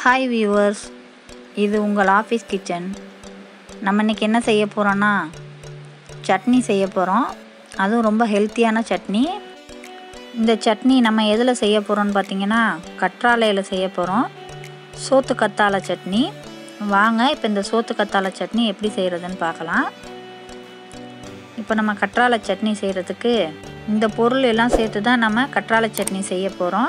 hi viewers இது உங்கள் office kitchen நம்ம இன்றைக்கி என்ன செய்ய போகிறோன்னா சட்னி செய்ய போகிறோம் அதுவும் ரொம்ப ஹெல்த்தியான சட்னி இந்த சட்னி நம்ம எதில் செய்ய போகிறோம்னு பார்த்தீங்கன்னா கற்றாழையில் செய்ய போகிறோம் சோத்து கத்தாழை சட்னி வாங்க இப்போ இந்த சோத்து கத்தாழை சட்னி எப்படி செய்கிறதுன்னு பார்க்கலாம் இப்போ நம்ம கற்றாழை சட்னி செய்கிறதுக்கு இந்த பொருள் எல்லாம் சேர்த்து தான் நம்ம கற்றாழை சட்னி செய்ய போகிறோம்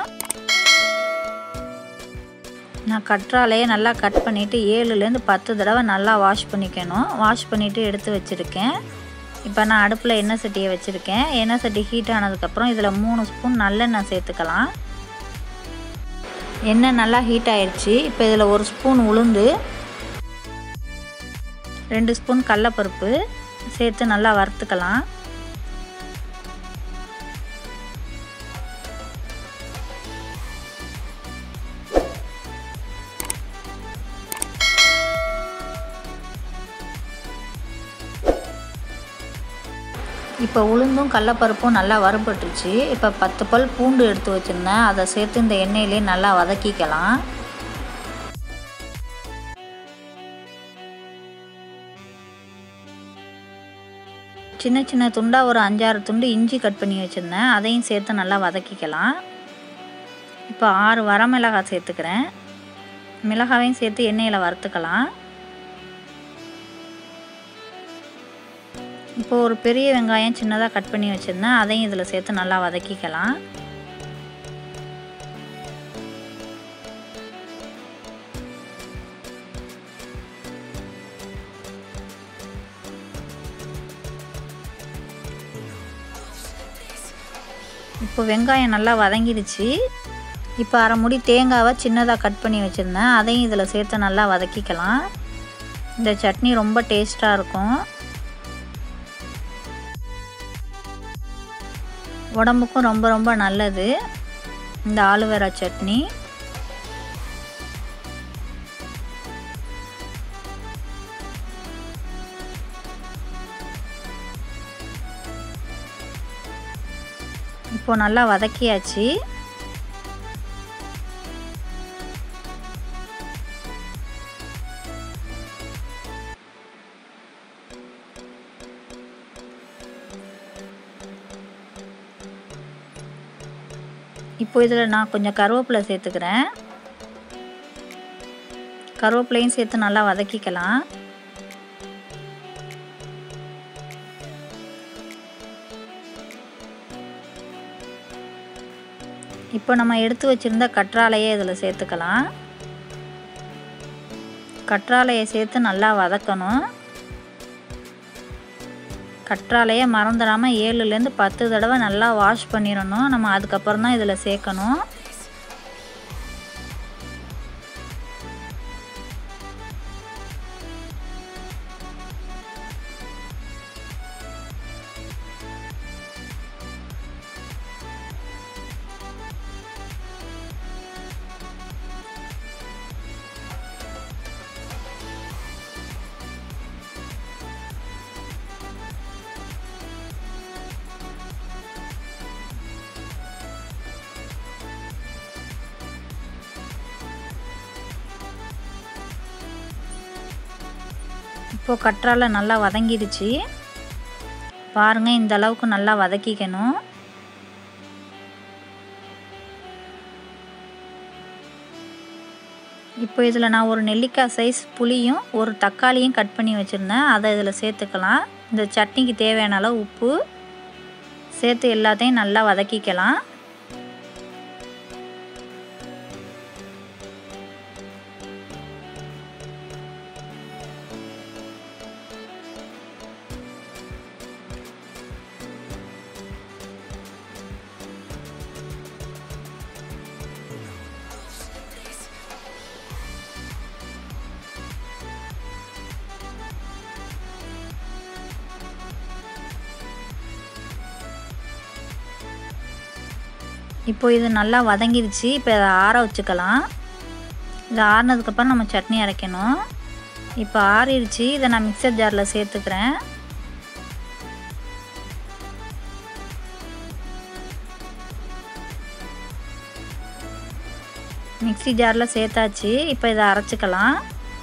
நான் கற்றாழையை நல்லா கட் பண்ணிவிட்டு ஏழுலேருந்து பத்து தடவை நல்லா வாஷ் பண்ணிக்கணும் வாஷ் பண்ணிவிட்டு எடுத்து வச்சுருக்கேன் இப்போ நான் அடுப்பில் எண்ணெய் சட்டியை வச்சுருக்கேன் எண்ணெய் சட்டி ஹீட் ஆனதுக்கப்புறம் இதில் மூணு ஸ்பூன் நல்லெண்ணெய் சேர்த்துக்கலாம் எண்ணெய் நல்லா ஹீட் ஆயிடுச்சு இப்போ இதில் ஒரு ஸ்பூன் உளுந்து ரெண்டு ஸ்பூன் கடலப்பருப்பு சேர்த்து நல்லா வறுத்துக்கலாம் இப்போ உளுந்தும் கடலப்பருப்பும் நல்லா வறுபட்டுருச்சு இப்போ பத்து பல் பூண்டு எடுத்து வச்சுருந்தேன் அதை சேர்த்து இந்த எண்ணெயிலே நல்லா வதக்கிக்கலாம் சின்ன சின்ன துண்டாக ஒரு அஞ்சாறு துண்டு இஞ்சி கட் பண்ணி வச்சுருந்தேன் அதையும் சேர்த்து நல்லா வதக்கிக்கலாம் இப்போ ஆறு வரமிளகாய் சேர்த்துக்கிறேன் மிளகாவையும் சேர்த்து எண்ணெயில் வறுத்துக்கலாம் இப்போ ஒரு பெரிய வெங்காயம் சின்னதாக கட் பண்ணி வச்சுருந்தேன் அதையும் இதில் சேர்த்து நல்லா வதக்கிக்கலாம் இப்போ வெங்காயம் நல்லா வதங்கிடுச்சு இப்போ அரை முடி தேங்காவை சின்னதாக கட் பண்ணி வச்சுருந்தேன் அதையும் இதில் சேர்த்து நல்லா வதக்கிக்கலாம் இந்த சட்னி ரொம்ப டேஸ்ட்டாக இருக்கும் உடம்புக்கும் ரொம்ப ரொம்ப நல்லது இந்த ஆலுவேரா சட்னி இப்போ நல்லா வதக்கியாச்சு இப்போ இதில் நான் கொஞ்சம் கருவேப்பிலை சேர்த்துக்கிறேன் கருவேப்பிலையும் சேர்த்து நல்லா வதக்கிக்கலாம் இப்போ நம்ம எடுத்து வச்சுருந்த கற்றாழையை இதில் சேர்த்துக்கலாம் கற்றாழையை சேர்த்து நல்லா வதக்கணும் கற்றாழையை மறந்துடாமல் ஏழுலேருந்து பத்து தடவை நல்லா வாஷ் பண்ணிடணும் நம்ம அதுக்கப்புறம் தான் இதில் சேர்க்கணும் இப்போது கற்றாழை நல்லா வதங்கிடுச்சு பாருங்கள் இந்த அளவுக்கு நல்லா வதக்கிக்கணும் இப்போ இதில் நான் ஒரு நெல்லிக்காய் சைஸ் புளியும் ஒரு தக்காளியும் கட் பண்ணி வச்சுருந்தேன் அதை இதில் சேர்த்துக்கலாம் இந்த சட்னிக்கு தேவையான அளவு உப்பு சேர்த்து எல்லாத்தையும் நல்லா வதக்கிக்கலாம் இப்போ இது நல்லா வதங்கிடுச்சு இப்போ இதை ஆற வச்சுக்கலாம் இது ஆறினதுக்கப்புறம் நம்ம சட்னி அரைக்கணும் இப்போ ஆறிடுச்சு இதை நான் மிக்சர் ஜாரில் சேர்த்துக்கிறேன் மிக்ஸி மிக்ஸி ஜாரில் சேர்த்தாச்சு இப்போ இதை அரைச்சிக்கலாம்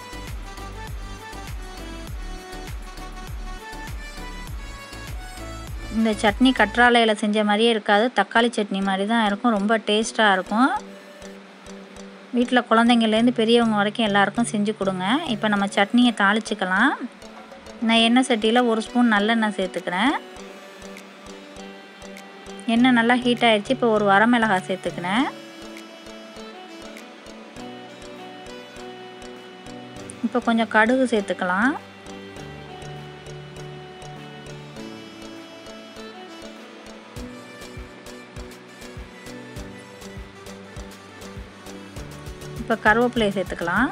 இந்த சட்னி கற்றாழையில் செஞ்ச மாதிரியே இருக்காது தக்காளி சட்னி மாதிரி தான் இருக்கும் ரொம்ப டேஸ்ட்டாக இருக்கும் வீட்டில் குழந்தைங்கள்லேருந்து பெரியவங்க வரைக்கும் எல்லாருக்கும் செஞ்சு கொடுங்க இப்போ நம்ம சட்னியை தாளிச்சிக்கலாம் நான் எண்ணெய் சட்டியில் ஒரு ஸ்பூன் நல்லெண்ணெய் சேர்த்துக்கிறேன் எண்ணெய் நல்லா ஹீட் ஆகிடுச்சு இப்போ ஒரு வரமிளகாய் சேர்த்துக்கிறேன் இப்போ கொஞ்சம் கடுகு சேர்த்துக்கலாம் இப்போ கருவேப்பிலையை சேர்த்துக்கலாம்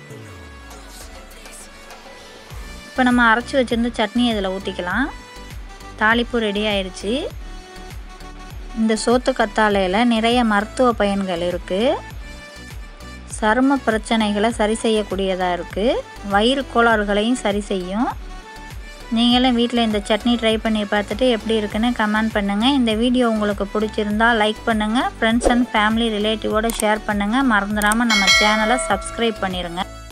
இப்போ நம்ம அரைச்சி வச்சுருந்த சட்னி இதில் ஊற்றிக்கலாம் தாளிப்பு ரெடி ஆயிடுச்சு இந்த சோத்து கத்தாழையில் நிறைய மருத்துவ பயன்கள் இருக்குது சரும பிரச்சனைகளை சரி செய்யக்கூடியதாக இருக்குது வயிறு கோளாறுகளையும் சரி செய்யும் நீங்களும் வீட்டில் இந்த சட்னி ட்ரை பண்ணி பார்த்துட்டு எப்படி இருக்குன்னு கமெண்ட் பண்ணுங்கள் இந்த வீடியோ உங்களுக்கு பிடிச்சிருந்தா லைக் பண்ணுங்கள் ஃப்ரெண்ட்ஸ் அண்ட் ஃபேமிலி ரிலேட்டிவோடு ஷேர் பண்ணுங்கள் மறந்துடாமல் நம்ம சேனலை சப்ஸ்கிரைப் பண்ணிடுங்க